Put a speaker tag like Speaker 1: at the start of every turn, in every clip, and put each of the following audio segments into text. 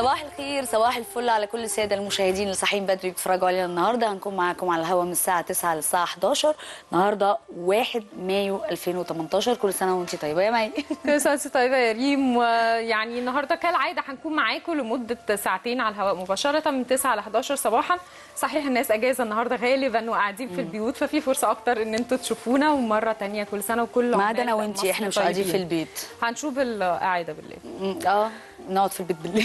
Speaker 1: صباح الخير صباح الفل على كل الساده المشاهدين اللي صاحيين بدري بيتفرجوا علينا النهارده هنكون معاكم على الهواء من الساعه 9 للساعه 11 النهارده 1 مايو 2018 كل سنه وانت طيبه يا مي
Speaker 2: كل سنه وانت طيبه يا ريم ويعني النهارده كالعاده هنكون معاكم لمده ساعتين على الهواء مباشره من 9 ل 11 صباحا صحيح الناس اجازه النهارده غالبا وقاعدين في البيوت ففي فرصه اكتر ان انتوا تشوفونا ومره تانية كل سنه وكل
Speaker 1: ما
Speaker 2: عمال
Speaker 1: عدا انا وانت
Speaker 2: مصر
Speaker 1: احنا مش قاعدين في
Speaker 2: طيبين.
Speaker 1: البيت
Speaker 2: هنشوف القاعده بالليل
Speaker 1: م- اه نقعد في البيت بالليل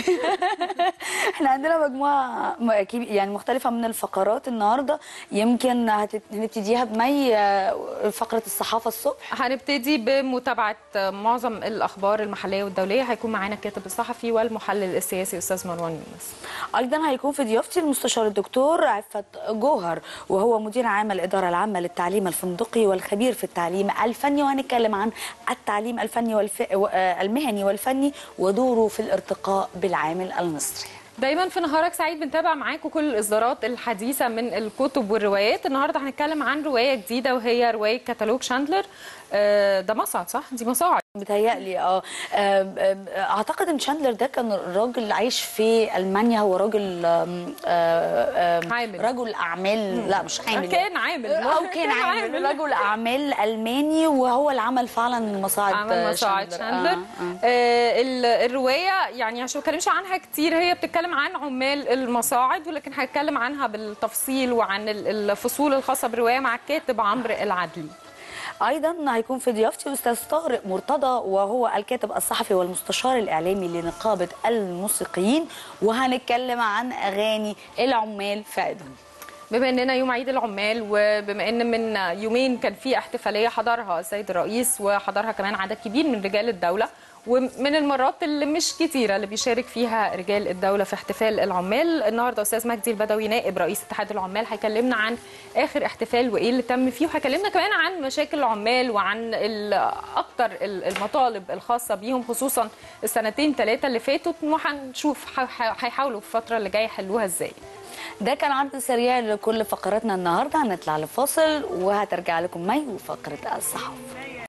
Speaker 1: احنا عندنا مجموعه م- كبي- يعني مختلفه من الفقرات النهارده يمكن هتت- هنبتديها بمي آه، فقره الصحافه الصبح
Speaker 2: هنبتدي بمتابعه معظم الاخبار المحليه والدوليه هيكون معانا الكاتب الصحفي والمحلل السياسي استاذ مروان يونس
Speaker 1: ايضا هيكون في ضيافتي المستشار الدكتور عفت جوهر وهو مدير عام الاداره العامه للتعليم الفندقي والخبير في التعليم الفني وهنتكلم عن التعليم الفني والف... آه، المهني والفني ودوره في الارتقاء بالعامل المصري
Speaker 2: دايما في نهارك سعيد بنتابع معاكم كل الاصدارات الحديثه من الكتب والروايات النهارده هنتكلم عن روايه جديده وهي روايه كتالوج شاندلر آه، ده مصعد صح دي مصاعد
Speaker 1: متهيألي اه آم، آم، اعتقد ان شاندلر ده كان راجل عايش في المانيا هو راجل آم، آه، آم،
Speaker 2: عامل.
Speaker 1: رجل اعمال لا مش عامل
Speaker 2: كان عامل
Speaker 1: او كان عامل رجل اعمال الماني وهو اللي عمل فعلا مصاعد
Speaker 2: عمل مصاعد
Speaker 1: شاندلر.
Speaker 2: شاندلر
Speaker 1: آه، آه.
Speaker 2: آه ال- الروايه يعني عشان ما اتكلمش عنها كتير هي بتتكلم عن عمال المصاعد ولكن هتكلم عنها بالتفصيل وعن ال- الفصول الخاصه بالروايه مع الكاتب عمرو العدلي
Speaker 1: ايضا هيكون في ضيافتي استاذ طارق مرتضى وهو الكاتب الصحفي والمستشار الاعلامي لنقابه الموسيقيين وهنتكلم عن اغاني العمال في عيدهم
Speaker 2: بما اننا يوم عيد العمال وبما ان من يومين كان في احتفاليه حضرها السيد الرئيس وحضرها كمان عدد كبير من رجال الدوله ومن المرات اللي مش كتيره اللي بيشارك فيها رجال الدوله في احتفال العمال النهارده استاذ مجدي البدوي نائب رئيس اتحاد العمال هيكلمنا عن اخر احتفال وايه اللي تم فيه وهيكلمنا كمان عن مشاكل العمال وعن ال- اكتر ال- المطالب الخاصه بيهم خصوصا السنتين ثلاثه اللي فاتوا وهنشوف ح- ح- هيحاولوا في الفتره اللي جايه يحلوها ازاي
Speaker 1: ده كان عرض سريع لكل فقراتنا النهارده هنطلع لفاصل وهترجع لكم مي وفقره الصحافه